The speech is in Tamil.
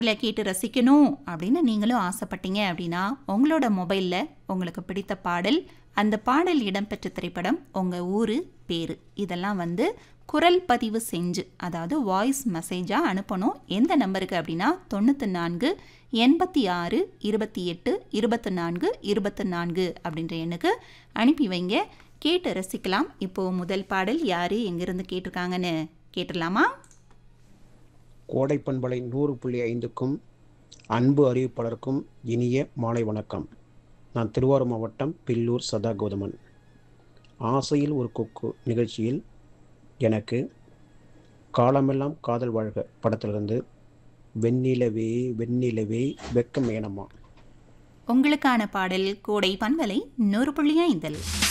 இல்லை கேட்டு ரசிக்கணும் அப்படின்னு நீங்களும் ஆசைப்பட்டீங்க அப்படின்னா உங்களோட மொபைலில் உங்களுக்கு பிடித்த பாடல் அந்த பாடல் இடம்பெற்ற திரைப்படம் உங்கள் ஊர் பேர் இதெல்லாம் வந்து குரல் பதிவு செஞ்சு அதாவது வாய்ஸ் மெசேஜாக அனுப்பணும் எந்த நம்பருக்கு அப்படின்னா தொண்ணூற்றி நான்கு எண்பத்தி ஆறு இருபத்தி எட்டு இருபத்தி நான்கு இருபத்தி நான்கு அப்படின்ற எண்ணுக்கு அனுப்பி வைங்க கேட்டு ரசிக்கலாம் இப்போது முதல் பாடல் யார் எங்கேருந்து கேட்டிருக்காங்கன்னு கேட்டுடலாமா கோடை பண்பலை நூறு புள்ளி ஐந்துக்கும் அன்பு அறிவிப்பாளருக்கும் இனிய மாலை வணக்கம் நான் திருவாரூர் மாவட்டம் பில்லூர் சதா கௌதமன் ஆசையில் ஒரு கொக்கு நிகழ்ச்சியில் எனக்கு காலமெல்லாம் காதல் வாழ்க படத்திலிருந்து வெண்ணிலவே வெண்ணிலவே வெக்கம் ஏனம்மா உங்களுக்கான பாடல் கோடை பண்பலை நூறு புள்ளி ஐந்தில்